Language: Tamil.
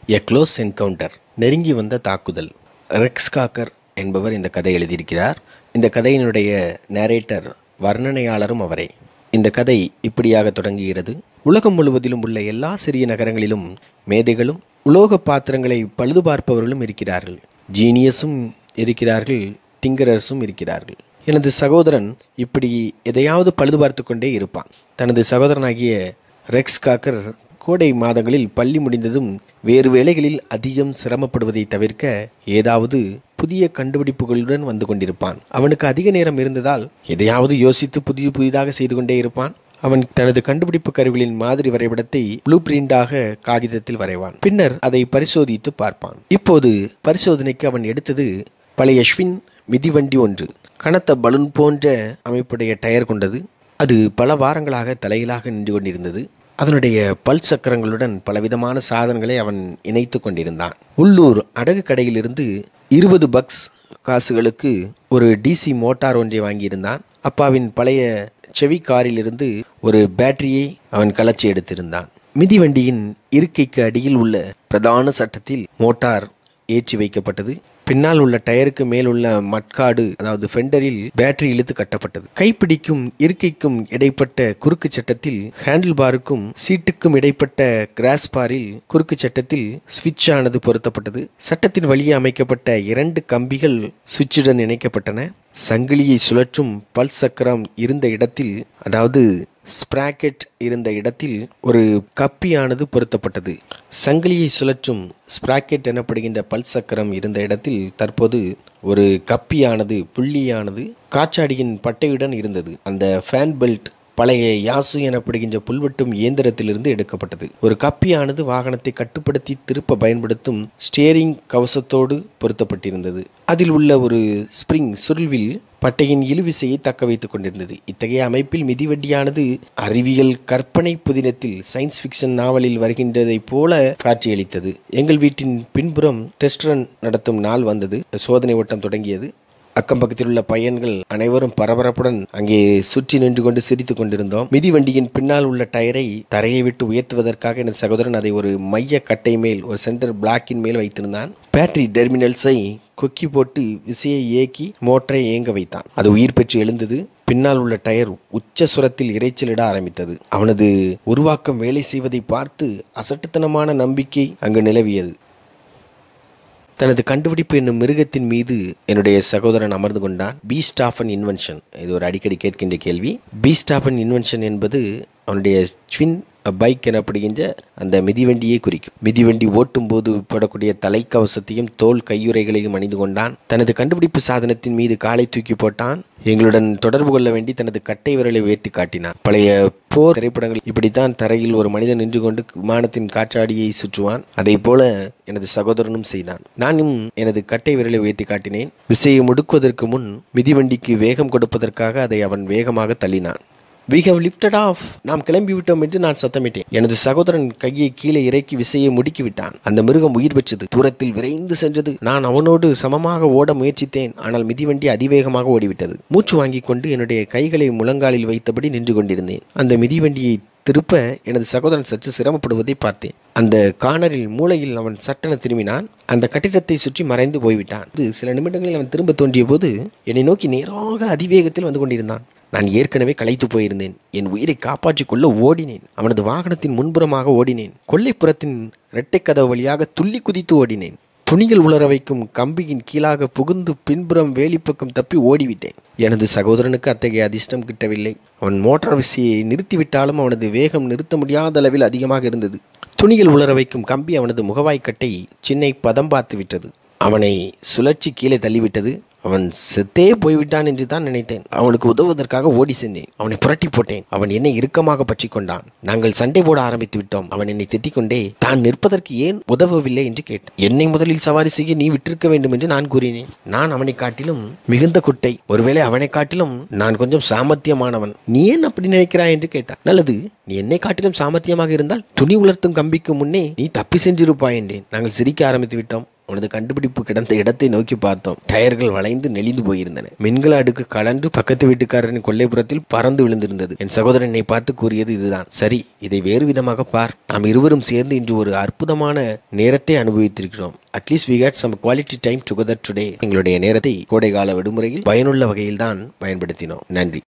எ க்ளோஸ் என்கவுண்டர் நெருங்கி வந்த தாக்குதல் ரெக்ஸ் காக்கர் என்பவர் இந்த கதை எழுதியிருக்கிறார் இந்த கதையினுடைய நேரேட்டர் வர்ணனையாளரும் அவரே இந்த கதை இப்படியாக தொடங்குகிறது உலகம் முழுவதிலும் உள்ள எல்லா சிறிய நகரங்களிலும் மேதைகளும் உலோக பாத்திரங்களை பழுது பார்ப்பவர்களும் இருக்கிறார்கள் ஜீனியஸும் இருக்கிறார்கள் டிங்கரர்ஸும் இருக்கிறார்கள் எனது சகோதரன் இப்படி எதையாவது பழுது பார்த்து கொண்டே இருப்பான் தனது சகோதரனாகிய ரெக்ஸ் காக்கர் கோடை மாதங்களில் பள்ளி முடிந்ததும் வேறு வேளைகளில் அதிகம் சிரமப்படுவதை தவிர்க்க ஏதாவது புதிய கண்டுபிடிப்புகளுடன் வந்து கொண்டிருப்பான் அவனுக்கு அதிக நேரம் இருந்ததால் எதையாவது யோசித்து புதிய புதிதாக செய்து கொண்டே இருப்பான் அவன் தனது கண்டுபிடிப்பு கருவிகளின் மாதிரி வரைபடத்தை ப்ளூ பிரிண்டாக காகிதத்தில் வரைவான் பின்னர் அதை பரிசோதித்து பார்ப்பான் இப்போது பரிசோதனைக்கு அவன் எடுத்தது பழைய ஷ்வின் மிதிவண்டி ஒன்று கனத்த பலூன் போன்ற அமைப்புடைய டயர் கொண்டது அது பல வாரங்களாக தலையிலாக நின்று கொண்டிருந்தது அதனுடைய பல் சக்கரங்களுடன் பலவிதமான சாதனங்களை அவன் இணைத்து கொண்டிருந்தான் உள்ளூர் அடகு கடையிலிருந்து இருபது பக்ஸ் காசுகளுக்கு ஒரு டிசி மோட்டார் ஒன்றை வாங்கியிருந்தான் அப்பாவின் பழைய செவி காரிலிருந்து ஒரு பேட்டரியை அவன் கலச்சி எடுத்திருந்தான் மிதிவண்டியின் இருக்கைக்கு அடியில் உள்ள பிரதான சட்டத்தில் மோட்டார் ஏற்றி வைக்கப்பட்டது பின்னால் உள்ள டயருக்கு மேல் உள்ள மட்காடு அதாவது ஃபெண்டரில் பேட்டரி இழுத்து கட்டப்பட்டது கைப்பிடிக்கும் இருக்கைக்கும் இடைப்பட்ட குறுக்கு சட்டத்தில் ஹேண்டில் பாருக்கும் சீட்டுக்கும் இடைப்பட்ட கிராஸ் பாரில் குறுக்கு சட்டத்தில் சுவிட்ச் ஆனது பொருத்தப்பட்டது சட்டத்தின் வழியே அமைக்கப்பட்ட இரண்டு கம்பிகள் சுவிட்சுடன் இணைக்கப்பட்டன சங்கிலியை சுழற்றும் பல் சக்கரம் இருந்த இடத்தில் அதாவது ஸ்ப்ராக்கெட் இருந்த இடத்தில் ஒரு கப்பியானது பொருத்தப்பட்டது சங்கிலியை சுழற்றும் ஸ்ப்ராக்கெட் எனப்படுகின்ற பல் சக்கரம் இருந்த இடத்தில் தற்போது ஒரு கப்பியானது புள்ளியானது காற்றாடியின் பட்டையுடன் இருந்தது அந்த ஃபேன் பெல்ட் பழைய யாசு எனப்படுகின்ற புல்வெட்டும் இயந்திரத்திலிருந்து எடுக்கப்பட்டது ஒரு கப்பியானது வாகனத்தை கட்டுப்படுத்தி திருப்ப பயன்படுத்தும் ஸ்டியரிங் கவசத்தோடு பொருத்தப்பட்டிருந்தது அதில் உள்ள ஒரு ஸ்பிரிங் சுருள்வில் பட்டையின் இழுவிசையை தக்க வைத்துக் கொண்டிருந்தது இத்தகைய அமைப்பில் மிதிவண்டியானது அறிவியல் கற்பனை புதினத்தில் சயின்ஸ் ஃபிக்ஷன் நாவலில் வருகின்றதைப் போல காட்சியளித்தது எங்கள் வீட்டின் பின்புறம் டெஸ்ட் ரன் நடத்தும் நாள் வந்தது சோதனை ஓட்டம் தொடங்கியது அக்கம் பக்கத்தில் உள்ள பையன்கள் அனைவரும் பரபரப்புடன் அங்கே சுற்றி நின்று கொண்டு சிரித்துக் கொண்டிருந்தோம் மிதிவண்டியின் பின்னால் உள்ள டயரை தரையை விட்டு உயர்த்துவதற்காக எனது சகோதரன் அதை ஒரு மைய கட்டை மேல் ஒரு சென்டர் பிளாக்கின் மேல் வைத்திருந்தான் பேட்டரி டெர்மினல்ஸை கொக்கி போட்டு விசையை இயக்கி மோட்டரை இயங்க வைத்தான் அது உயிர் பெற்று எழுந்தது பின்னால் உள்ள டயர் உச்ச சுரத்தில் இறைச்சலிட ஆரம்பித்தது அவனது உருவாக்கம் வேலை செய்வதை பார்த்து அசட்டுத்தனமான நம்பிக்கை அங்கு நிலவியது தனது கண்டுபிடிப்பு என்னும் மிருகத்தின் மீது என்னுடைய சகோதரன் அமர்ந்து கொண்டான் பீஸ்ட் ஆஃப் அன் இன்வென்ஷன் இது ஒரு அடிக்கடி கேட்கின்ற கேள்வி பீஸ்ட் ஆஃப் அன் இன்வென்ஷன் என்பது அவனுடைய ட்வின் பைக் எனப்படுகின்ற அந்த மிதிவண்டியை குறிக்கும் மிதிவண்டி ஓட்டும் போது படக்கூடிய தலைக்கவசத்தையும் தோல் கையுறைகளையும் அணிந்து கொண்டான் தனது கண்டுபிடிப்பு சாதனத்தின் மீது காலை தூக்கி போட்டான் எங்களுடன் தொடர்பு கொள்ள வேண்டி தனது கட்டை விரலை உயர்த்தி காட்டினான் பழைய போர் திரைப்படங்கள் இப்படித்தான் தரையில் ஒரு மனிதன் நின்று கொண்டு விமானத்தின் காற்றாடியை சுற்றுவான் அதை போல எனது சகோதரனும் செய்தான் நானும் எனது கட்டை விரலை உயர்த்தி காட்டினேன் விசையை முடுக்குவதற்கு முன் மிதிவண்டிக்கு வேகம் கொடுப்பதற்காக அதை அவன் வேகமாக தள்ளினான் வி ஹவ் லிஃப்டட் ஆஃப் நாம் கிளம்பி விட்டோம் என்று நான் சத்தமிட்டேன் எனது சகோதரன் கையை கீழே இறக்கி விசையை முடுக்கி விட்டான் அந்த மிருகம் உயிர் பெற்றது தூரத்தில் விரைந்து சென்றது நான் அவனோடு சமமாக ஓட முயற்சித்தேன் ஆனால் மிதிவண்டி அதிவேகமாக ஓடிவிட்டது மூச்சு வாங்கிக் கொண்டு என்னுடைய கைகளை முழங்காலில் வைத்தபடி நின்று கொண்டிருந்தேன் அந்த மிதிவண்டியை திருப்ப எனது சகோதரன் சற்று சிரமப்படுவதை பார்த்தேன் அந்த கார்னரில் மூளையில் அவன் சட்டென திரும்பினான் அந்த கட்டிடத்தை சுற்றி மறைந்து போய்விட்டான் இது சில நிமிடங்களில் அவன் திரும்ப தோன்றிய போது என்னை நோக்கி நேராக அதிவேகத்தில் வந்து கொண்டிருந்தான் நான் ஏற்கனவே களைத்து போயிருந்தேன் என் உயிரை காப்பாற்றிக் கொள்ள ஓடினேன் அவனது வாகனத்தின் முன்புறமாக ஓடினேன் கொல்லைப்புறத்தின் இரட்டை கதவு வழியாக துள்ளி குதித்து ஓடினேன் துணிகள் உலர வைக்கும் கம்பியின் கீழாக புகுந்து பின்புறம் வேலிப்பக்கம் தப்பி ஓடிவிட்டேன் எனது சகோதரனுக்கு அத்தகைய அதிர்ஷ்டம் கிட்டவில்லை அவன் மோட்டார் விசையை நிறுத்திவிட்டாலும் அவனது வேகம் நிறுத்த முடியாத அளவில் அதிகமாக இருந்தது துணிகள் உலர வைக்கும் கம்பி அவனது முகவாய்க்கட்டை சின்னை பதம் பார்த்து விட்டது அவனை சுழற்சி கீழே தள்ளிவிட்டது அவன் செத்தே போய்விட்டான் என்று தான் நினைத்தேன் அவனுக்கு உதவுவதற்காக ஓடி சென்றேன் அவனை புரட்டி போட்டேன் அவன் என்னை இறுக்கமாக பற்றி கொண்டான் நாங்கள் சண்டை போட ஆரம்பித்து விட்டோம் அவன் என்னை திட்டிக்கொண்டே தான் நிற்பதற்கு ஏன் உதவவில்லை என்று கேட்டான் என்னை முதலில் சவாரி செய்ய நீ விட்டிருக்க வேண்டும் என்று நான் கூறினேன் நான் அவனை காட்டிலும் மிகுந்த குட்டை ஒருவேளை அவனை காட்டிலும் நான் கொஞ்சம் சாமர்த்தியமானவன் நீ ஏன் அப்படி நினைக்கிறாய் என்று கேட்டான் நல்லது நீ என்னை காட்டிலும் சாமர்த்தியமாக இருந்தால் துணி உலர்த்தும் கம்பிக்கு முன்னே நீ தப்பி சென்றிருப்பாய் என்றேன் நாங்கள் சிரிக்க ஆரம்பித்து விட்டோம் உனது கண்டுபிடிப்பு கிடந்த இடத்தை நோக்கி பார்த்தோம் டயர்கள் வளைந்து நெளிந்து போயிருந்தன மின்கல அடுக்கு கலண்டு பக்கத்து வீட்டுக்காரரின் கொல்லைப்புறத்தில் பறந்து விழுந்திருந்தது என் சகோதரன் என்னை பார்த்து கூறியது இதுதான் சரி இதை வேறு விதமாக பார் நாம் இருவரும் சேர்ந்து இன்று ஒரு அற்புதமான நேரத்தை அனுபவித்திருக்கிறோம் at least we had some quality time together today எங்களுடைய நேரத்தை கோடைகால விடுமுறையில் பயனுள்ள வகையில் தான் பயன்படுத்தினோம் நன்றி